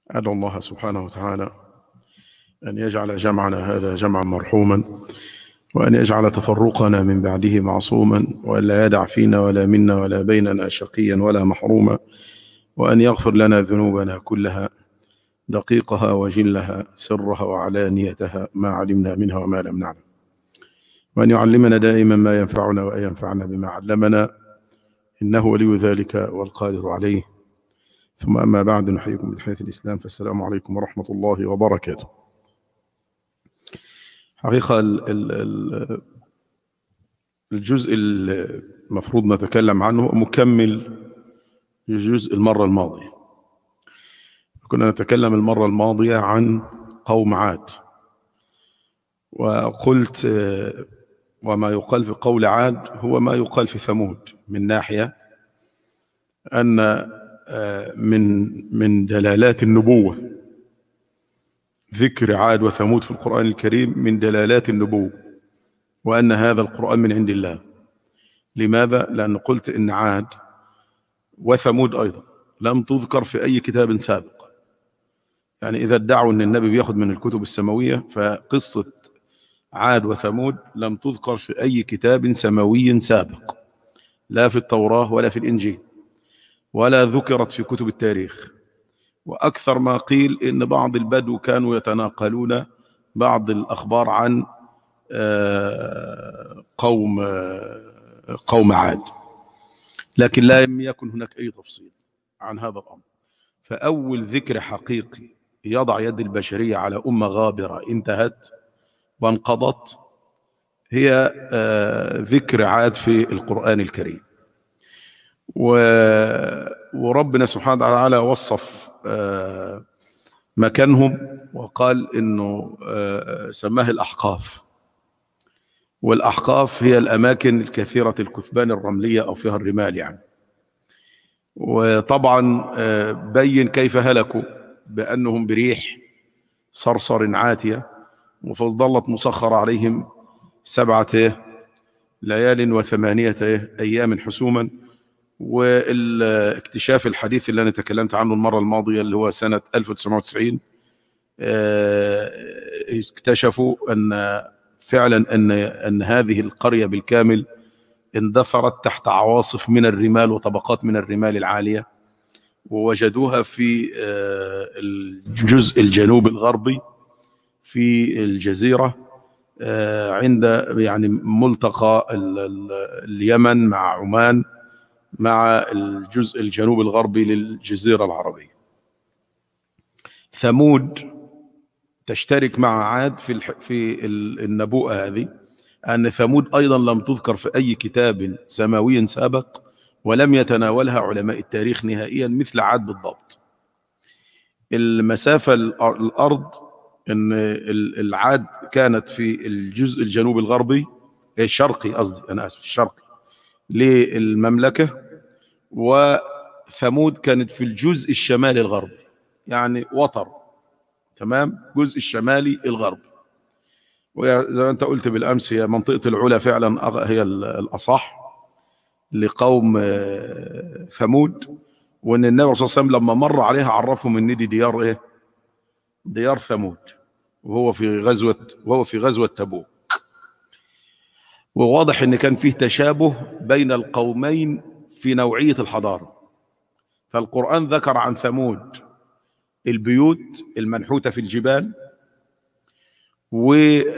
أدعو الله سبحانه وتعالى أن يجعل جمعنا هذا جمعا مرحوما وأن يجعل تفرقنا من بعده معصوما وأن لا يدع فينا ولا منا ولا بيننا شقيا ولا محروما وأن يغفر لنا ذنوبنا كلها دقيقها وجلها سرها وعلانيتها ما علمنا منها وما لم نعلم وأن يعلمنا دائما ما ينفعنا وأن ينفعنا بما علمنا إنه ولي ذلك والقادر عليه ثم أما بعد نحييكم بتحية الإسلام فالسلام عليكم ورحمة الله وبركاته حقيقة ال ال ال الجزء المفروض نتكلم عنه مكمل للجزء المرة الماضية كنا نتكلم المرة الماضية عن قوم عاد وقلت وما يقال في قول عاد هو ما يقال في ثمود من ناحية أن من من دلالات النبوة ذكر عاد وثمود في القرآن الكريم من دلالات النبوة وأن هذا القرآن من عند الله لماذا؟ لأن قلت إن عاد وثمود أيضا لم تذكر في أي كتاب سابق يعني إذا ادعوا أن النبي بياخذ من الكتب السماوية فقصة عاد وثمود لم تذكر في أي كتاب سماوي سابق لا في التوراة ولا في الإنجيل ولا ذكرت في كتب التاريخ وأكثر ما قيل إن بعض البدو كانوا يتناقلون بعض الأخبار عن قوم قوم عاد لكن لا يكن هناك أي تفصيل عن هذا الأمر فأول ذكر حقيقي يضع يد البشرية على أمة غابرة انتهت وانقضت هي ذكر عاد في القرآن الكريم وربنا سبحانه وتعالى وصف مكانهم وقال انه سماه الاحقاف والاحقاف هي الاماكن الكثيره الكثبان الرمليه او فيها الرمال يعني وطبعا بين كيف هلكوا بانهم بريح صرصر عاتيه وفظلت مسخره عليهم سبعه ليال وثمانيه ايام حسوما والاكتشاف الحديث اللي انا تكلمت عنه المره الماضيه اللي هو سنه 1990 اكتشفوا ان فعلا ان ان هذه القريه بالكامل اندثرت تحت عواصف من الرمال وطبقات من الرمال العاليه ووجدوها في الجزء الجنوب الغربي في الجزيره عند يعني ملتقى اليمن مع عمان مع الجزء الجنوب الغربي للجزيرة العربية ثمود تشترك مع عاد في في النبوءة هذه أن ثمود أيضا لم تذكر في أي كتاب سماوي سابق ولم يتناولها علماء التاريخ نهائيا مثل عاد بالضبط المسافة الأرض أن العاد كانت في الجزء الجنوب الغربي الشرقي قصدي أنا آسف الشرقي للمملكة وثمود كانت في الجزء الشمالي الغربي يعني وطر تمام الجزء الشمالي الغربي وزي ما انت قلت بالامس هي منطقه العلا فعلا هي الاصح لقوم ثمود وان النبي صلى الله عليه وسلم لما مر عليها عرفهم ان دي ديار ايه ديار ثمود وهو في غزوه وهو في غزوه تبوك وواضح ان كان فيه تشابه بين القومين في نوعيه الحضاره فالقران ذكر عن ثمود البيوت المنحوته في الجبال و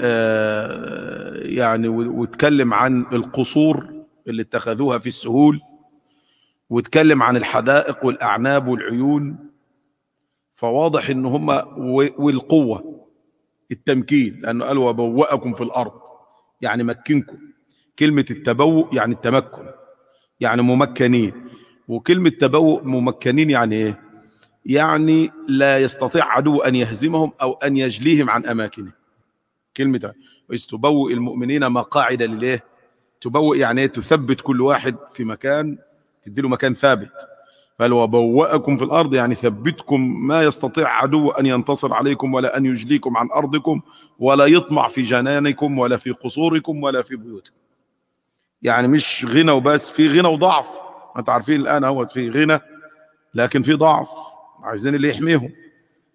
يعني واتكلم عن القصور اللي اتخذوها في السهول واتكلم عن الحدائق والاعناب والعيون فواضح ان هم والقوه التمكين لانه قال وبوأكم في الارض يعني مكنكم كلمة التبوء يعني التمكن يعني ممكنين وكلمة تبوء ممكنين يعني ايه يعني لا يستطيع عدو أن يهزمهم أو أن يجليهم عن أماكنه كلمة وإذ تبوء المؤمنين مقاعد لليه تبوء يعني ايه تثبت كل واحد في مكان تديله مكان ثابت بل وبوأكم في الأرض يعني ثبتكم ما يستطيع عدو أن ينتصر عليكم ولا أن يجليكم عن أرضكم ولا يطمع في جنانكم ولا في قصوركم ولا في بيوتكم يعني مش غنى وبس في غنى وضعف انت عارفين الآن هو في غنى لكن في ضعف عايزين اللي يحميهم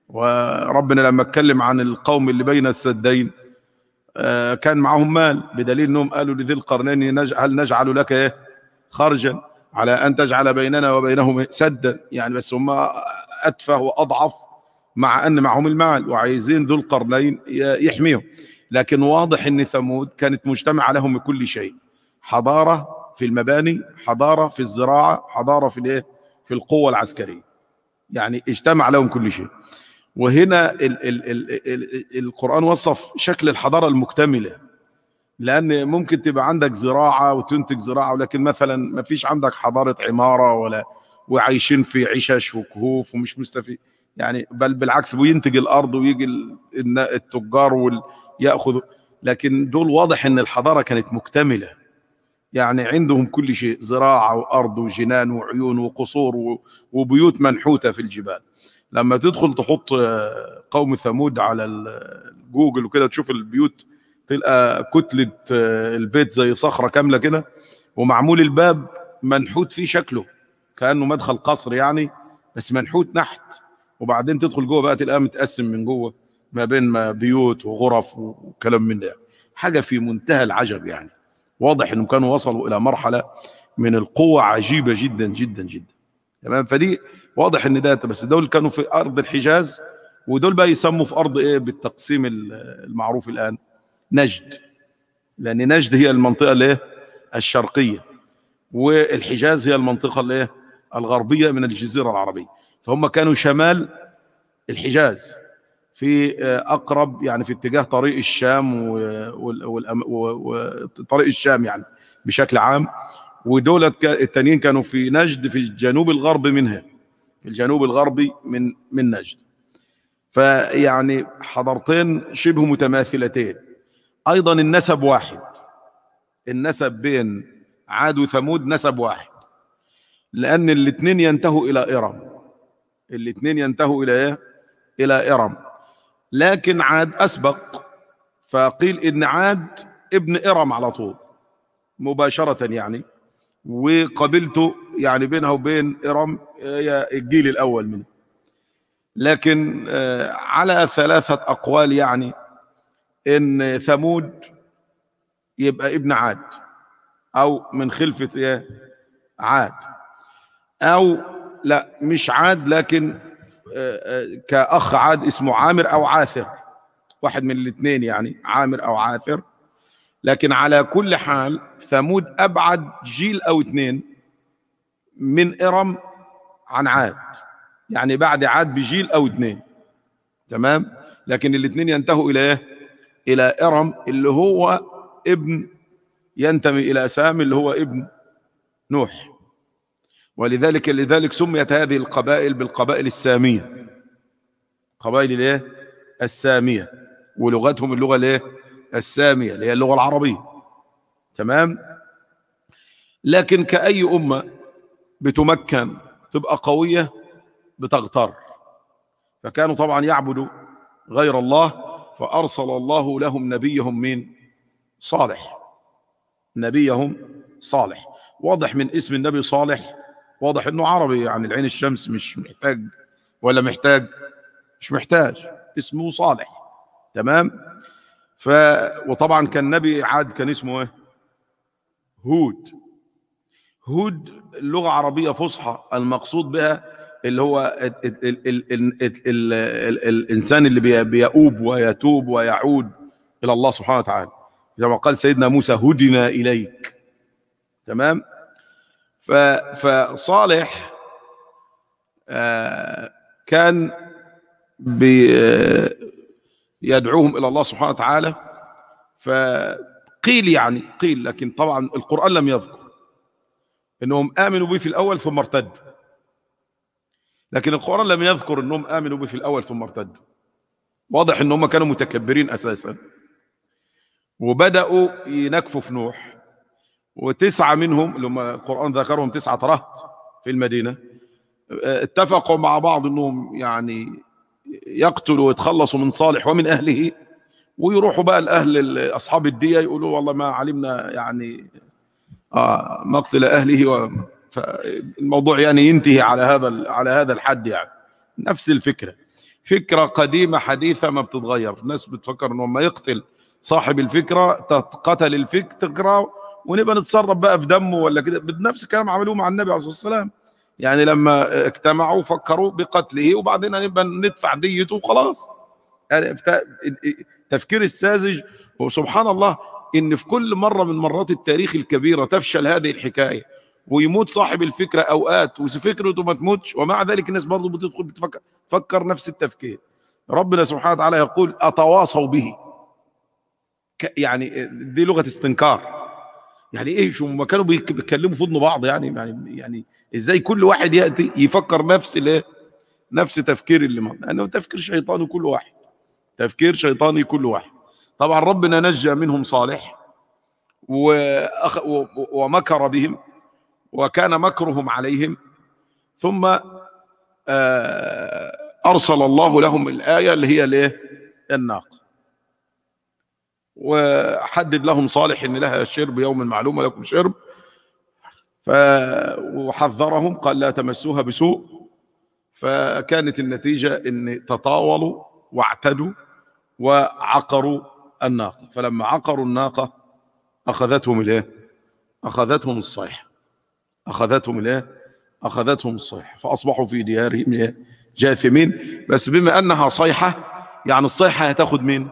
وربنا لما اتكلم عن القوم اللي بين السدين آه، كان معهم مال بدليل انهم قالوا لذي القرنين نج- هل نجعل لك ايه خرجا على ان تجعل بيننا وبينهم إيه؟ سدا يعني بس هم اتفه واضعف مع ان معهم المال وعايزين ذو القرنين ي- يحميهم لكن واضح ان ثمود كانت مجتمعه لهم بكل شيء حضاره في المباني حضاره في الزراعه حضاره في الايه في القوه العسكريه يعني اجتمع لهم كل شيء وهنا ال ال ال ال القرآن وصف شكل الحضارة المكتملة لأن ممكن تبقى عندك زراعة وتنتج زراعة ولكن مثلا ما فيش عندك حضارة عمارة ولا وعايشين في عشش وكهوف ومش مستفيد يعني بل بالعكس بينتج الأرض ويجي ال- الن- التجار وال- يأخذوا لكن دول واضح إن الحضارة كانت مكتملة يعني عندهم كل شيء زراعة وأرض وجنان وعيون وقصور و- وبيوت منحوتة في الجبال لما تدخل تحط آه، قوم ثمود على ال- جوجل وكده تشوف البيوت تلقى كتلة آه، البيت زي صخرة كاملة كده ومعمول الباب منحوت فيه شكله كأنه مدخل قصر يعني بس منحوت نحت وبعدين تدخل جوه بقى تلاقيه متقسم من جوه ما بين ما بيوت وغرف وكلام من ده حاجة في منتهى العجب يعني واضح انهم كانوا وصلوا الى مرحلة من القوة عجيبة جدا جدا جدا تمام فدي واضح ان ده بس دول كانوا في ارض الحجاز ودول بقى يسموا في ارض ايه بالتقسيم ال- المعروف الان نجد لان نجد هي المنطقه الايه الشرقيه والحجاز هي المنطقه الايه الغربيه من الجزيره العربيه فهم كانوا شمال الحجاز في آه، اقرب يعني في اتجاه طريق الشام وطريق الشام يعني بشكل عام ودول كا- التانيين كانوا في نجد في الجنوب الغربي منها في الجنوب الغربي من من نجد فيعني حضارتين شبه متماثلتين ايضا النسب واحد النسب بين عاد وثمود نسب واحد لان الاثنين ينتهوا الى ارم الاثنين ينتهوا الى ايه الى ارم لكن عاد اسبق فقيل ان عاد ابن ارم على طول مباشره يعني وقبيلته يعني بينها وبين ارم هي الجيل الاول منه لكن آه، على ثلاثه اقوال يعني ان ثمود يبقى ابن عاد او من خلفه ايه عاد او لا مش عاد لكن آه، آه، كاخ عاد اسمه عامر او عاثر واحد من الاثنين يعني عامر او عاثر لكن على كل حال ثمود ابعد جيل او اثنين من ارم عن عاد يعني بعد عاد بجيل او اثنين تمام لكن الاثنين ينتهوا الى ايه الى ارم اللي هو ابن ينتمي الى سام اللي هو ابن نوح ولذلك لذلك سميت هذه القبائل بالقبائل الساميه قبائل الايه الساميه ولغتهم اللغه الايه الساميه اللي هي اللغه العربيه تمام لكن كأي أمة بتمكن تبقى قوية بتغتر فكانوا طبعا يعبدوا غير الله فأرسل الله لهم نبيهم من صالح نبيهم صالح واضح من اسم النبي صالح واضح انه عربي يعني العين الشمس مش محتاج ولا محتاج مش محتاج اسمه صالح تمام ف وطبعا كان نبي عاد كان اسمه ايه هود هود لغة عربية فصحى المقصود بها اللي هو ال ال ال ال ال ال ال ال الإنسان اللي بي- بيؤوب ويتوب ويعود إلى الله سبحانه وتعالى كما قال سيدنا موسى هدنا إليك تمام ف فصالح آه، كان بي يدعوهم إلى الله سبحانه وتعالى فقيل يعني قيل لكن طبعا القرآن لم يذكر انهم امنوا به في الاول ثم ارتدوا لكن القران لم يذكر انهم امنوا به في الاول ثم ارتدوا واضح ان هم كانوا متكبرين اساسا وبداوا ينكفوا في نوح وتسعه منهم اللي هم القران ذكرهم تسعه رهط في المدينه اه، اتفقوا مع بعض انهم يعني يقتلوا ويتخلصوا من صالح ومن اهله ويروحوا بقى لاهل ال- اصحاب الديه يقولوا والله ما علمنا يعني آه مقتل اهله و... فالموضوع يعني ينتهي على هذا ال- على هذا الحد يعني نفس الفكره فكرة قديمة حديثة ما بتتغير الناس بتفكر انه لما يقتل صاحب الفكرة قتل الفكرة ونبقى نتصرف بقى في دمه ولا كده بنفس الكلام عملوه مع النبي عليه الصلاة والسلام يعني لما اجتمعوا فكروا بقتله وبعدين نبقى ندفع ديته وخلاص يعني تفكير الساذج وسبحان الله ان في كل مره من مرات التاريخ الكبيره تفشل هذه الحكايه ويموت صاحب الفكره اوقات وفكرته ما تموتش ومع ذلك الناس برضه بتدخل بتفكر فكر نفس التفكير ربنا سبحانه وتعالى يقول اتواصوا به يعني دي لغه استنكار يعني ايه شو ما كانوا بيتكلموا في ودن بعض يعني يعني يعني ازاي كل واحد ياتي يفكر نفس الايه نفس تفكير اللي معه لانه تفكير شيطاني كل واحد تفكير شيطاني كل واحد طبعا ربنا نجى منهم صالح وأخ ومكر بهم وكان مكرهم عليهم ثم أرسل الله لهم الآية اللي هي الايه الناقة وحدد لهم صالح ان لها شرب يوم معلوم ولكم شرب ف وحذرهم قال لا تمسوها بسوء فكانت النتيجة ان تطاولوا واعتدوا وعقروا الناقة فلما عقروا الناقة أخذتهم الايه أخذتهم الصيحة أخذتهم الايه أخذتهم الصيحة فأصبحوا في ديارهم جاثمين بس بما أنها صيحة يعني الصيحة هتاخد مين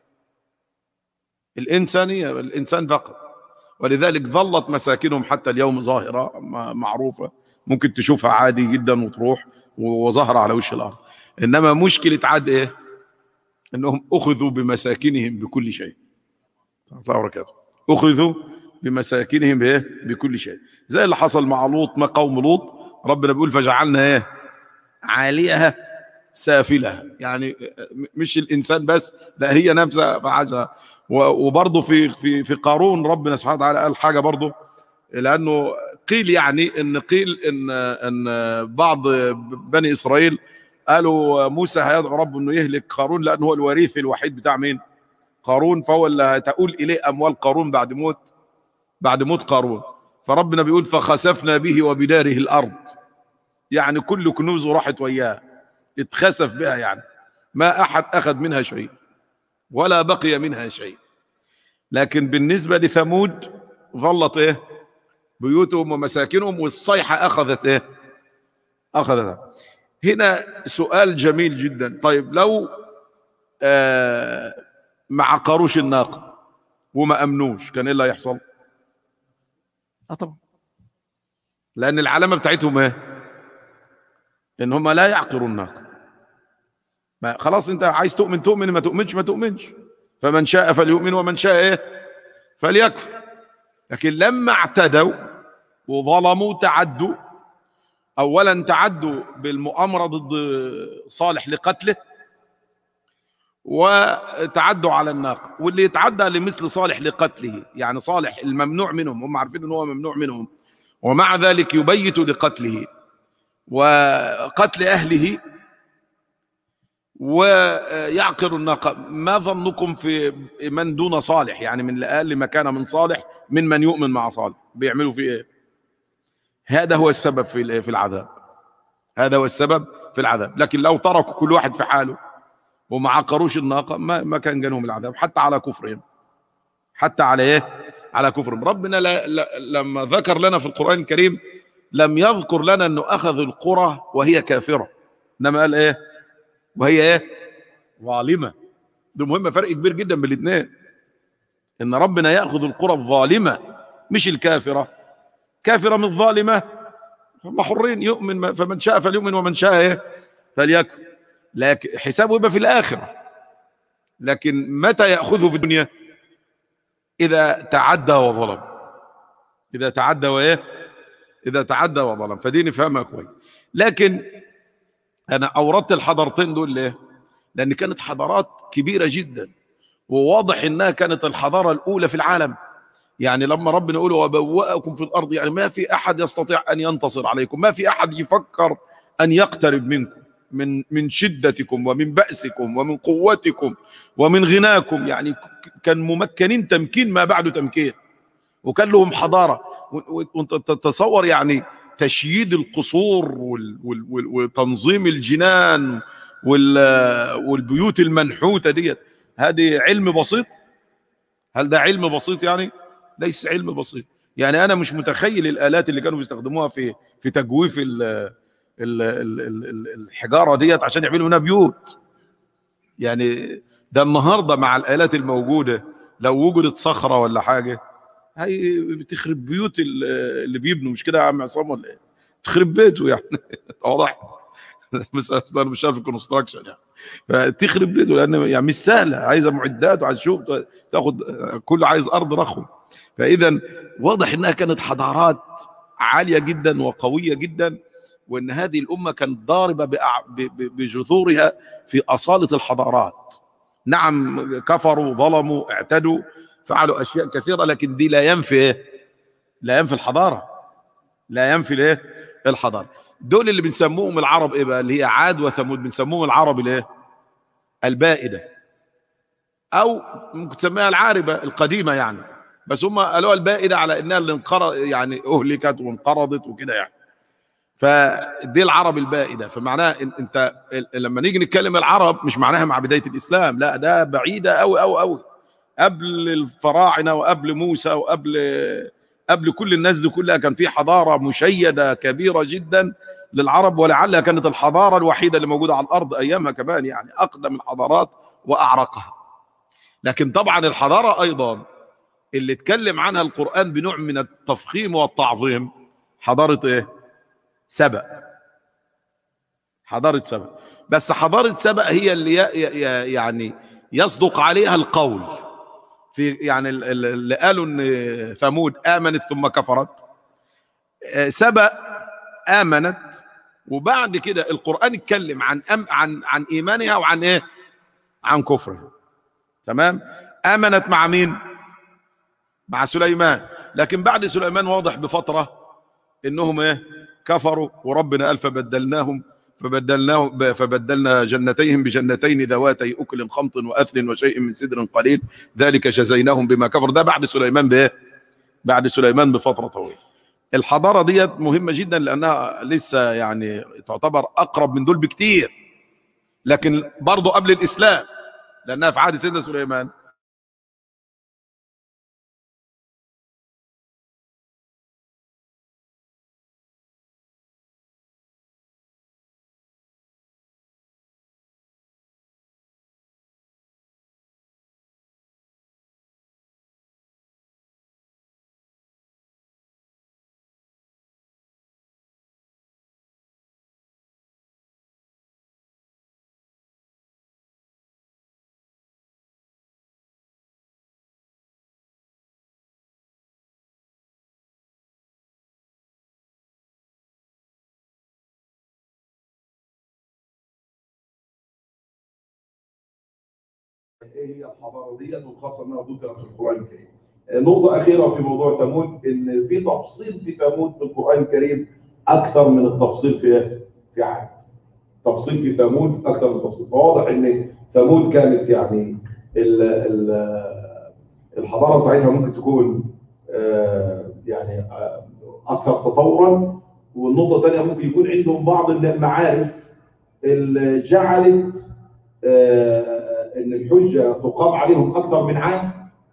الإنسانية الإنسان فقط ولذلك ظلت مساكنهم حتى اليوم ظاهرة معروفة ممكن تشوفها عادي جدا وتروح وظهر على وش الأرض إنما مشكلة عاد إيه انهم اخذوا بمساكنهم بكل شيء الله وبركاته اخذوا بمساكنهم بايه بكل شيء زي اللي حصل مع لوط ما قوم لوط ربنا بيقول فجعلنا ايه عاليها سافلها يعني مش الانسان بس لا هي نفسها فعجها وبرضه في في في قارون ربنا سبحانه وتعالى قال حاجه برضه لانه قيل يعني ان قيل ان ان بعض بني اسرائيل قالوا موسى هيدعو ربه انه يهلك قارون لانه هو الوريث الوحيد بتاع مين؟ قارون فهو اللي تقول اليه اموال قارون بعد موت بعد موت قارون فربنا بيقول فخسفنا به وبداره الارض يعني كل كنوزه راحت وياه اتخسف بها يعني ما احد اخذ منها شيء ولا بقي منها شيء لكن بالنسبه لثمود ظلت ايه بيوتهم ومساكنهم والصيحه اخذت ايه اخذتها هنا سؤال جميل جدا طيب لو آه ما عقروش الناقه وما امنوش كان ايه اللي هيحصل اه طبعا لان العلامه بتاعتهم ايه ان هم لا يعقروا الناقه ما خلاص انت عايز تؤمن تؤمن ما تؤمنش ما تؤمنش فمن شاء فليؤمن ومن شاء ايه فليكفر لكن لما اعتدوا وظلموا تعدوا اولا تعدوا بالمؤامره ضد صالح لقتله وتعدوا على الناقه واللي يتعدى لمثل صالح لقتله يعني صالح الممنوع منهم هم عارفين ان هو ممنوع منهم ومع ذلك يبيت لقتله وقتل اهله ويعقر الناقه ما ظنكم في من دون صالح يعني من الاقل مكانه من صالح من من يؤمن مع صالح بيعملوا فيه ايه هذا هو السبب في في العذاب هذا هو السبب في العذاب لكن لو تركوا كل واحد في حاله وما عقروش الناقه ما ما كان جانهم العذاب حتى على كفرهم حتى على ايه على كفرهم ربنا لا لا لما ذكر لنا في القران الكريم لم يذكر لنا انه اخذ القرى وهي كافره انما قال ايه وهي ايه ظالمه ده مهم فرق كبير جدا بين الاثنين ان ربنا ياخذ القرى الظالمه مش الكافره كافرة من ظالمة هم حرين يؤمن فمن شاء فليؤمن ومن شاء ايه فليكفر لكن حسابه يبقى في الآخرة لكن متى يأخذه في الدنيا إذا تعدى وظلم إذا تعدى وإيه إذا تعدى وظلم فدي نفهمها كويس لكن أنا أوردت الحضارتين دول ليه لأن كانت حضارات كبيرة جدا وواضح إنها كانت الحضارة الأولى في العالم يعني لما ربنا يقول وبوأكم في الأرض يعني ما في أحد يستطيع أن ينتصر عليكم ما في أحد يفكر أن يقترب منكم من من شدتكم ومن بأسكم ومن قوتكم ومن غناكم يعني كان ممكنين تمكين ما بعد تمكين وكان لهم حضارة وانت تتصور يعني تشييد القصور وتنظيم الجنان والبيوت المنحوته ديت هذه علم بسيط هل ده علم بسيط يعني ليس علم بسيط يعني انا مش متخيل الالات اللي كانوا بيستخدموها في في تجويف ال ال ال الحجاره ديت عشان يعملوا منها بيوت يعني ده النهارده مع الالات الموجوده لو وجدت صخره ولا حاجه هي بتخرب بيوت اللي بيبنوا مش كده يا عم عصام ولا ايه؟ تخرب بيته يعني واضح بس انا مش شايف الكونستراكشن يعني فتخرب بيته لان يعني مش سهله عايزه معدات وعايز شوف تاخد كل عايز ارض رخو فاذا واضح انها كانت حضارات عاليه جدا وقويه جدا وان هذه الامه كانت ضاربه بجذورها في اصاله الحضارات نعم كفروا ظلموا اعتدوا فعلوا اشياء كثيره لكن دي لا ينفي ايه لا ينفي الحضاره لا ينفي الايه الحضاره دول اللي بنسموهم العرب ايه بقى اللي هي عاد وثمود بنسموهم العرب الايه البائده او ممكن تسميها العاربه القديمه يعني بس هم قالوها البائده على انها اللي انقرض يعني اهلكت وانقرضت وكده يعني فدي العرب البائده فمعناها انت لما نيجي نتكلم العرب مش معناها مع بدايه الاسلام لا ده بعيده قوي قوي قوي قبل الفراعنه وقبل موسى وقبل قبل كل الناس دي كلها كان في حضاره مشيده كبيره جدا للعرب ولعلها كانت الحضاره الوحيده اللي موجوده على الارض ايامها كمان يعني اقدم الحضارات واعرقها لكن طبعا الحضاره ايضا اللي اتكلم عنها القران بنوع من التفخيم والتعظيم حضاره ايه سبأ حضاره سبأ بس حضاره سبأ هي اللي يعني يصدق عليها القول في يعني اللي قالوا ان ثمود امنت ثم كفرت سبأ امنت وبعد كده القران اتكلم عن أم عن عن ايمانها وعن ايه عن كفرها تمام امنت مع مين مع سليمان لكن بعد سليمان واضح بفتره انهم ايه كفروا وربنا قال فبدلناهم فبدلناه فبدلنا جنتيهم بجنتين ذواتي اكل خمط واثل وشيء من سدر قليل ذلك جزيناهم بما كفر ده بعد سليمان بايه بعد سليمان بفتره طويله الحضاره ديت مهمه جدا لانها لسه يعني تعتبر اقرب من دول بكتير لكن برضه قبل الاسلام لانها في عهد سيدنا سليمان ايه هي الحضاره ديت والخاصه انها ذكرت في القران الكريم. نقطه اخيره في موضوع ثمود ان في تفصيل في ثمود في القران الكريم اكثر من التفصيل في في عاد. تفصيل في ثمود اكثر من التفصيل، فواضح ان ثمود كانت يعني ال ال الحضاره بتاعتها ممكن تكون يعني اكثر تطورا والنقطه الثانيه ممكن يكون عندهم بعض المعارف اللي جعلت ان الحجه تقام عليهم اكثر من عام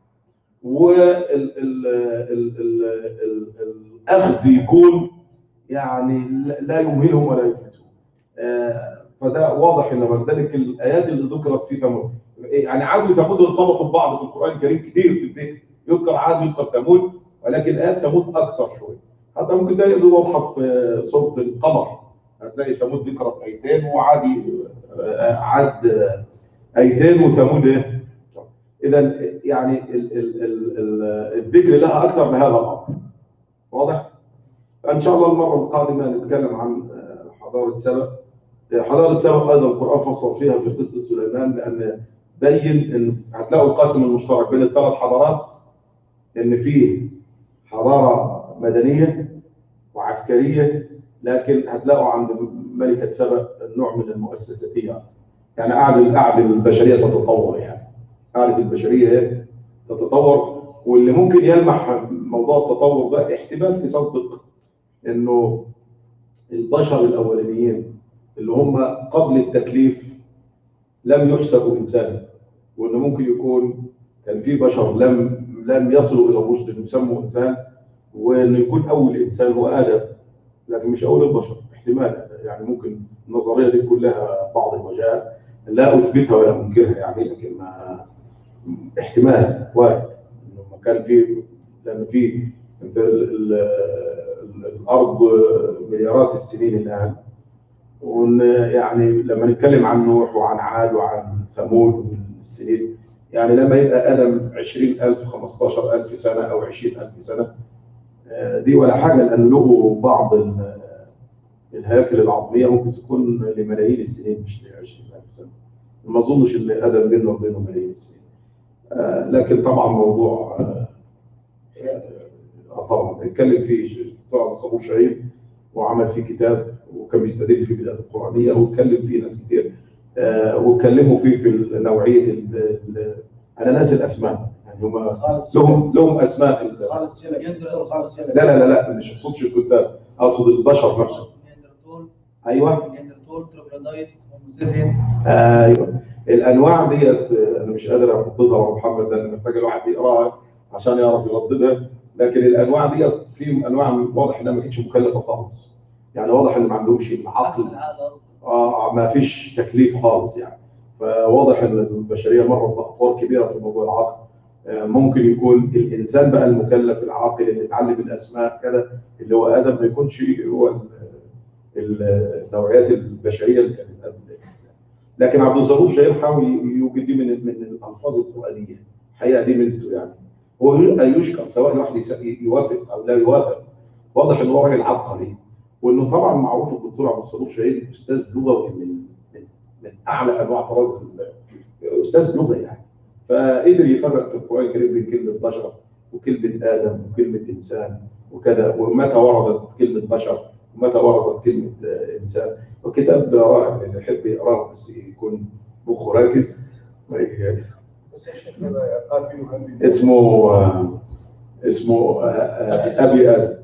والاخذ يكون يعني لا يمهلهم ولا يفلتهم فده واضح ان ولذلك الايات اللي ذكرت في ثمود يعني عاد وثمود ارتبطوا ببعض في القران الكريم كثير في الذكر يذكر عاد يذكر ثمود ولكن ايات ثمود اكثر شويه حتى ممكن ده واضحه في سوره القمر هتلاقي ثمود ذكرت ايتين وعاد عاد ايتين وثمود ايه؟ اذا يعني ال ال ال الذكر لها اكثر من هذا الامر واضح؟ ان شاء الله المره القادمه نتكلم عن حضاره سبأ حضاره سبأ ايضا القران فصل فيها في قصه سليمان لان بين ان هتلاقوا القاسم المشترك بين الثلاث حضارات ان في حضاره مدنيه وعسكريه لكن هتلاقوا عند ملكه سبأ نوع من المؤسساتيه يعني قاعد قاعد البشريه تتطور يعني قاعده البشريه تتطور واللي ممكن يلمح موضوع التطور ده احتمال تصدق انه البشر الاولانيين اللي هم قبل التكليف لم يحسبوا انسانا وانه ممكن يكون كان في بشر لم لم يصلوا الى الرشد انه يسموا انسان وانه يكون اول انسان هو ادم لكن مش اول البشر احتمال يعني ممكن النظريه دي تكون لها بعض الوجهات لا اثبتها ولا منكرها يعني لكن ما احتمال وارد انه ما كان في لان في انت ال- ال- ال- الارض مليارات السنين الان وان يعني لما نتكلم عن نوح وعن عاد وعن ثمود والسنين يعني لما يبقى ادم 20000 15000 سنه او 20000 سنه آه، دي ولا حاجه لان له بعض ال- الهياكل العظميه ممكن تكون لملايين السنين مش ل 20000 سنه ما اظنش ان ادم بينه وبينه ملايين السنين آه، لكن طبعا موضوع آه، آه، طبعا اتكلم فيه الدكتور عبد الصبور شهيد وعمل فيه كتاب وكان بيستدل فيه بالآيات القرآنية واتكلم فيه ناس كتير آه، واتكلموا فيه في نوعية ال- ال- أنا ناسي الأسماء يعني هم خالص لهم لهم أسماء ال- خالص شلل يندر خالص شلل لا لا لا لا مش اقصدش الكتاب اقصد البشر نفسه نياندرتول ايوه نياندرتول تروجلادايت هوموسيبيان ايوه الانواع ديت آه، انا مش قادر ارددها يا محمد لان محتاج الواحد يقراها عشان يعرف يرددها لكن الانواع ديت في انواع واضح انها ما كانتش مكلفه خالص يعني واضح ان ما عندهمش العقل العقل اصلا اه ما فيش تكليف خالص يعني فواضح ان البشريه مرت باخطار كبيره في موضوع العقل آه، ممكن يكون الانسان بقى المكلف العاقل اللي اتعلم الاسماء كده اللي هو ادم ما يكونش هو ال- ال- النوعيات البشريه اللي كانت قبل لكن عبد الظهور شهير حاول يوجد دي من من الالفاظ القرانيه الحقيقه دي ميزته يعني هو يشكر سواء الواحد يس- يوافق او لا يوافق واضح ان هو راجل عبقري وانه طبعا معروف الدكتور عبد الصبور شهيد استاذ لغوي من من, من اعلى انواع طراز ال- استاذ لغه يعني فقدر يفرق في القران الكريم بين كلمه بشر وكلمه ادم وكلمه انسان وكذا ومتى وردت كلمه بشر ومتى وردت كلمه آه، انسان وكتاب رائع اللي يحب يقراه بس يكون مخه راكز ما ي- بس يا شيخ هذا قال فيه مهندس اسمه آه، اسمه آه، آه، ابي ادم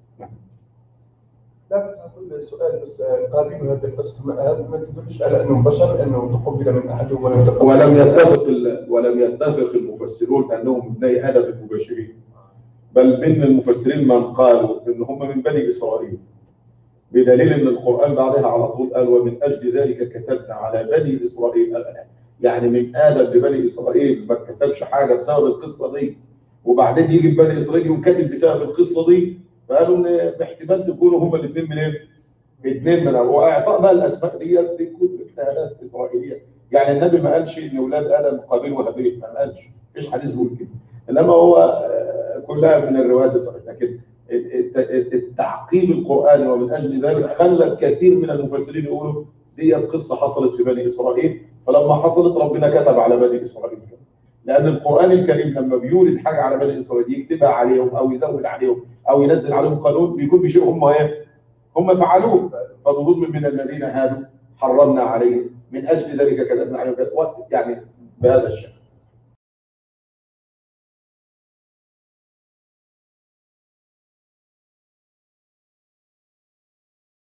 لا كنت هقول سؤال بس قارين هذا بس ما ما تدلش على انهم بشر لانه تقبل من احدهم ولم تقبل ولم يتفق ال- ولم يتفق المفسرون انهم ابني ادم المباشرين بل من المفسرين من قالوا ان هم من بني اسرائيل بدليل ان القران بعدها على طول قال ومن اجل ذلك كتبنا على بني اسرائيل يعني من ادم لبني اسرائيل ما كتبش حاجه بسبب القصه دي وبعدين يجي بني اسرائيل يقوم كاتب بسبب القصه دي فقالوا ان باحتمال تكونوا هم الاثنين منين؟ اثنين من واعطاء بقى الاسماء ديت دي كل اجتهادات اسرائيليه يعني النبي ما قالش ان اولاد ادم قابيل وهابيل ما قالش مفيش حديث بيقول كده انما هو آه، كلها من الروايات الصحيحه لكن الت- الت- التعقيب القراني ومن اجل ذلك خلت كثير من المفسرين يقولوا ديت قصه حصلت في بني اسرائيل فلما حصلت ربنا كتب على بني اسرائيل كده. لان القران الكريم لما بيولد حاجه على بني اسرائيل يكتبها عليهم او يزود عليهم او ينزل عليهم قانون بيكون بشيء هم ايه؟ هم فعلوه فبظلم من الذين هادوا حرمنا عليهم من اجل ذلك كتبنا عليهم كذا. يعني بهذا الشكل